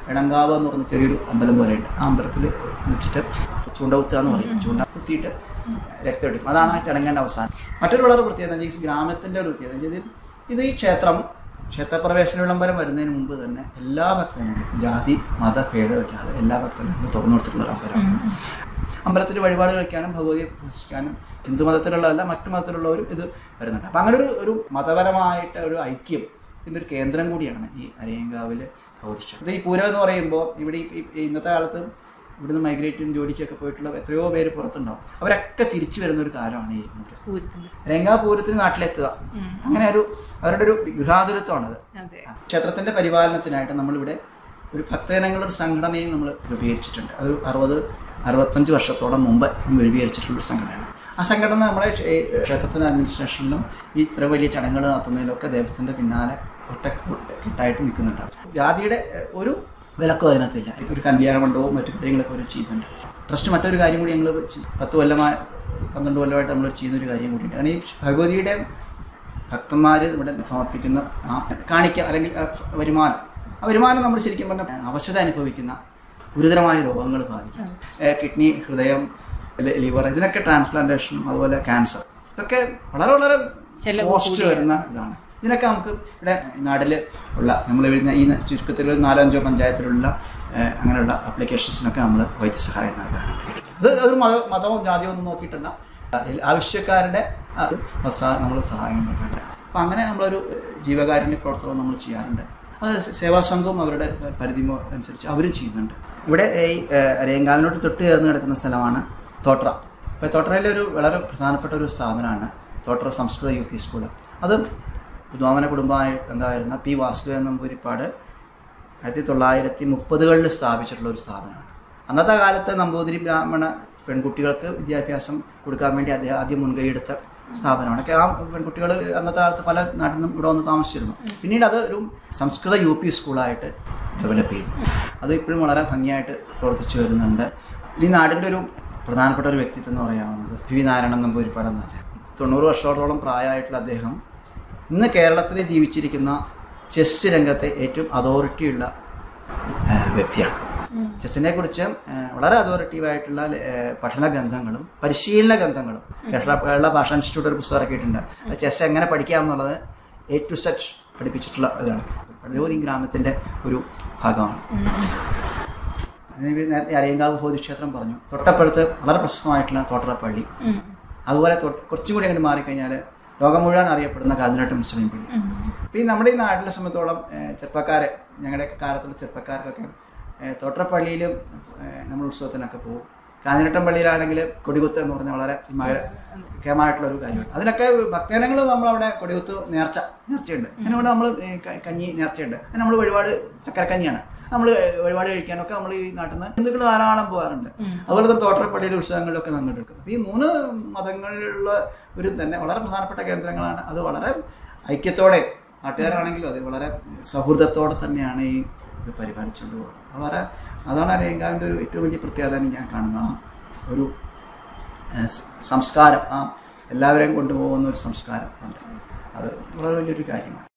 എടങ്കാവ് എന്ന് പറഞ്ഞ ചെറിയൊരു അമ്പലം പോലെയുണ്ട് ആ അമ്പലത്തിൽ വെച്ചിട്ട് ചൂണ്ടകുത്തുക എന്ന് പറയും ചൂണ്ട കുത്തിയിട്ട് രക്തം എടുക്കും അതാണ് ആ ചടങ്ങിൻ്റെ അവസാനം മറ്റൊരു വളരെ പ്രത്യേകത എന്ന് വെച്ചാൽ ഈ ഗ്രാമത്തിൻ്റെ ഒരു പ്രത്യേകത എന്ന് വെച്ചാൽ ഇത് ഈ ക്ഷേത്രം ക്ഷേത്രപ്രവേശന വിളംബരം വരുന്നതിന് മുമ്പ് തന്നെ എല്ലാ ഭക്തനും ജാതി മത ഭേദമില്ലാതെ എല്ലാ ഭക്തനും തുറന്നു കൊടുത്തിട്ടുള്ള ഒരു അമ്പലമാണ് അമ്പലത്തിൽ വഴിപാട് കഴിക്കാനും ഭഗവതിയെ ദർശിക്കാനും ഹിന്ദു മതത്തിലുള്ളതല്ല മറ്റു മതത്തിലുള്ളവരും ഇത് വരുന്നുണ്ട് അപ്പം അങ്ങനെ ഒരു ഒരു മതപരമായിട്ട് ഒരു ഐക്യം ഇതിൻ്റെ ഒരു കേന്ദ്രം കൂടിയാണ് ഈ അരയങ്കാവിൽ ഭൗതിഷ്ഠം ഇത് ഈ പൂരം എന്ന് പറയുമ്പോൾ ഇവിടെ ഈ- ഈ ഇന്നത്തെ കാലത്ത് ഇവിടുന്ന് മൈഗ്രേറ്റും ജോലിക്കൊക്കെ പോയിട്ടുള്ള എത്രയോ പേര് പുറത്തുണ്ടാവും അവരൊക്കെ തിരിച്ചു വരുന്ന ഒരു കാലമാണ് ഈ പൂരം പൂരത്തിന്റെ രംഗാ പൂരത്തിന് നാട്ടിലെത്തുക അങ്ങനെ ഒരു അവരുടെ ഒരു ഗൃഹാതുരത്വമാണത് അതെ ക്ഷേത്രത്തിന്റെ പരിപാലനത്തിനായിട്ട് നമ്മളിവിടെ ഒരു ഭക്തജനങ്ങളുടെ ഒരു സംഘടനയും നമ്മൾ രൂപീകരിച്ചിട്ടുണ്ട് അത് അറുപത് അറുപത്തഞ്ച് വർഷത്തോളം മുമ്പ് രൂപീകരിച്ചിട്ടുള്ള ഒരു സംഘടനയാണ് ആ സംഘടന നമ്മുടെ ക്ഷേ- ക്ഷേത്രത്തിന്റെ അഡ്മിനിസ്ട്രേഷനിലും ഈ ഇത്ര വലിയ ചടങ്ങുകൾ നടത്തുന്നതിലൊക്കെ ദേവസ്ഥന്റെ പിന്നാലെ ഒറ്റ കെട്ടായിട്ട് നിൽക്കുന്നുണ്ടാവും ജാതിയുടെ ഏഹ്, ഒരു വിലക്കും അതിനകത്തില്ല ഒരു കല്യാണ മണ്ഡപവും മറ്റു കാര്യങ്ങളൊക്കെ ഒരു ചെയ്യുന്നുണ്ട് ട്രസ്റ്റ് മറ്റൊരു കാര്യം കൂടി ഞങ്ങൾ പത്ത് കൊല്ലമായി പന്ത്രണ്ട് കൊല്ലമായിട്ട് നമ്മൾ ചെയ്യുന്ന ഒരു കാര്യം കൂടിയുണ്ട് കാരണം ഈ ഭഗവതിയുടെ ഭക്തന്മാർ ഇവിടെ സമർപ്പിക്കുന്ന ആ കാണിക്ക അല്ലെങ്കിൽ ആ വരുമാനം ആ വരുമാനം നമ്മൾ ശരിക്കും പറഞ്ഞാൽ അവശത അനുഭവിക്കുന്ന ഗുരുതരമായ രോഗങ്ങൾ ബാധിക്കും ഏഹ് കിഡ്നി ഹൃദയം ലിവർ ഇതിനൊക്കെ ട്രാൻസ്പ്ലാന്റേഷനും അതുപോലെ ക്യാൻസർ ഇതൊക്കെ വളരെ വളരെ ചെലവ് കോസ്റ്റ് വരുന്ന ഇതാണ് ഇതിനൊക്കെ നമുക്ക് ഇവിടെ നാട്ടിൽ ഉള്ള നമ്മൾ വരുന്ന ഈ ചുരുക്കത്തിൽ ഒരു നാലോ അഞ്ചോ പഞ്ചായത്തിലുള്ള ഏഹ്, അങ്ങനെയുള്ള അപ്ലിക്കേഷൻസിനൊക്കെ നമ്മൾ വൈദ്യസഹായം നൽകാറുണ്ട് അത് ഒരു മത മതമോ ജാതിയോ ഒന്നും നോക്കിയിട്ടല്ല അതിൽ ആവശ്യക്കാരുടെ അത് നമ്മൾ സഹായം നൽകാറുണ്ട് അപ്പം അങ്ങനെ നമ്മളൊരു ജീവകാരുണ്യ പ്രവർത്തനം നമ്മൾ ചെയ്യാറുണ്ട് അത് സേവാ സംഘവും അവരുടെ പരിധി മോ- അനുസരിച്ച് അവരും ചെയ്യുന്നുണ്ട് ഇവിടെ ഈ ഏഹ്, അരയങ്കാവിനോട് തൊട്ട് ചേർന്ന് കിടക്കുന്ന സ്ഥലമാണ് തോട്ര അപ്പോൾ തോട്രയിലെ ഒരു വളരെ പ്രധാനപ്പെട്ട ഒരു സ്ഥാപനമാണ് തോട്ര സംസ്കൃത യു പി സ്കൂൾ അത് പുതുവാമന കുടുംബമായി എന്തായിരുന്ന പി വാസുദേവൻ നമ്പൂരിപ്പാട് ആയിരത്തി തൊള്ളായിരത്തി മുപ്പതുകളിൽ സ്ഥാപിച്ചിട്ടുള്ള ഒരു സ്ഥാപനമാണ് അന്നത്തെ കാലത്ത് നമ്പൂതിരി ബ്രാഹ്മണ പെൺകുട്ടികൾക്ക് വിദ്യാഭ്യാസം കൊടുക്കാൻ വേണ്ടി അദ്ദേഹം ആദ്യം മുൻകൈയെടുത്ത സ്ഥാപനമാണ് ഒക്കെ ആ പെൺകുട്ടികൾ അന്നത്തെ കാലത്ത് പല നാട്ടിൽ നിന്നും ഇവിടെ വന്ന് താമസിച്ചിരുന്നു പിന്നീട് അത് ഒരു സംസ്കൃത യു പി സ്കൂളായിട്ട് ഡെവലപ്പ് ചെയ്തു അത് ഇപ്പോഴും വളരെ ഭംഗിയായിട്ട് പ്രവർത്തിച്ചു വരുന്നുണ്ട് ഈ നാടിൻ്റെ ഒരു പ്രധാനപ്പെട്ട ഒരു വ്യക്തിത്വം എന്ന് പറയാവുന്നത് പി വി നാരായണൻ നമ്പൂരിപ്പാട് എന്ന അദ്ദേഹം തൊണ്ണൂറ് വർഷത്തോളം പ്രായമായിട്ടുള്ള അദ്ദേഹം ഇന്ന് കേരളത്തിൽ ജീവിച്ചിരിക്കുന്ന ചെസ് രംഗത്തെ ഏറ്റവും അതോറിറ്റിയുള്ള ആ, വ്യക്തിയാണ് ചെസ്സിനെ കുറിച്ച് ആ, വളരെ അതോറിറ്റീവായിട്ടുള്ള ആ, പഠന ഗ്രന്ഥങ്ങളും പരിശീലന ഗ്രന്ഥങ്ങളും കേരള കേരള ഭാഷാ ഇൻസ്റ്റിറ്റ്യൂട്ട് ഒരു പുസ്തകം ഇറക്കിയിട്ടുണ്ട് അത് ചെസ് എങ്ങനെ പഠിക്കാം എന്നുള്ളത് എ ടു സെറ്റ് പഠിപ്പിച്ചിട്ടുള്ള ഇതാണ് പടയോതി ഗ്രാമത്തിൻ്റെ ഒരു ഭാഗമാണ് ഞാൻ നേരത്തെ അരിയങ്കാവ് ഭൗതിക്ഷേത്രം പറഞ്ഞു തൊട്ടപ്പുറത്ത് വളരെ പ്രശസ്തമായിട്ടുള്ള തോട്ടറപ്പള്ളി അതുപോലെ തൊട്ട് കുറച്ചും കൂടി അങ്ങോട്ട് മാറിക്കഴിഞ്ഞാൽ ലോകം മുഴുവൻ അറിയപ്പെടുന്ന കാഞ്ഞിരട്ട് മുസ്ലിം പള്ളി അപ്പോൾ ഈ നമ്മുടെ ഈ നാട്ടിലെ സംബന്ധിച്ചോളം ഏഹ്, ചെറുപ്പക്കാരെ ഞങ്ങളുടെ കാലത്തുള്ള ചെറുപ്പക്കാർക്കൊക്കെ ഏഹ്, തോട്ടറപ്പള്ളിയിലും ഏഹ്, നമ്മൾ ഉത്സവത്തിനൊക്കെ പോകും കാഞ്ഞിരട്ടം പള്ളിയിലാണെങ്കിൽ കൊടികുത്ത് എന്ന് പറഞ്ഞ വളരെ മുഖ്യമായിട്ടുള്ള ഒരു കാര്യമാണ് അതിനൊക്കെ ഭക്തജനങ്ങൾ നമ്മളവിടെ കൊടികുത്ത് നേർച്ച നേർച്ചയുണ്ട് അതിനവിടെ നമ്മൾ കഞ്ഞി നേർച്ചയുണ്ട് അതിന് നമ്മൾ വഴിപാട് ചക്കരക്കഞ്ഞിയാണ് നമ്മൾ വഴിപാട് കഴിക്കാനൊക്കെ നമ്മൾ ഈ നാട്ടിൽ നിന്ന് ഹിന്ദുക്കൾ ധാരാളം പോകാറുണ്ട് അതുപോലെ തന്നെ തോട്ടറപ്പള്ളിയിലെ ഉത്സവങ്ങളിലൊക്കെ പങ്കെടുക്കും അപ്പോൾ ഈ മൂന്ന് മതങ്ങളിലുള്ള ഒരു തന്നെ വളരെ പ്രധാനപ്പെട്ട കേന്ദ്രങ്ങളാണ് അത് വളരെ ഐക്യത്തോടെ നാട്ടുകാരാണെങ്കിലും അത് വളരെ സൗഹൃദത്തോടെ തന്നെയാണ് ഈ ഇത് പരിപാലിച്ചുകൊണ്ട് പോകുന്നത് വളരെ അതാണ് അരയങ്കാവിൻ്റെ ഒരു ഏറ്റവും വലിയ പ്രത്യേകത ഞാൻ കാണുന്നത് ആ ഒരു ഏഹ്, സ് സംസ്കാരം ആ എല്ലാവരെയും കൊണ്ടുപോകുന്ന ഒരു സംസ്കാരം ഉണ്ട് അത് വളരെ വലിയൊരു കാര്യമാണ്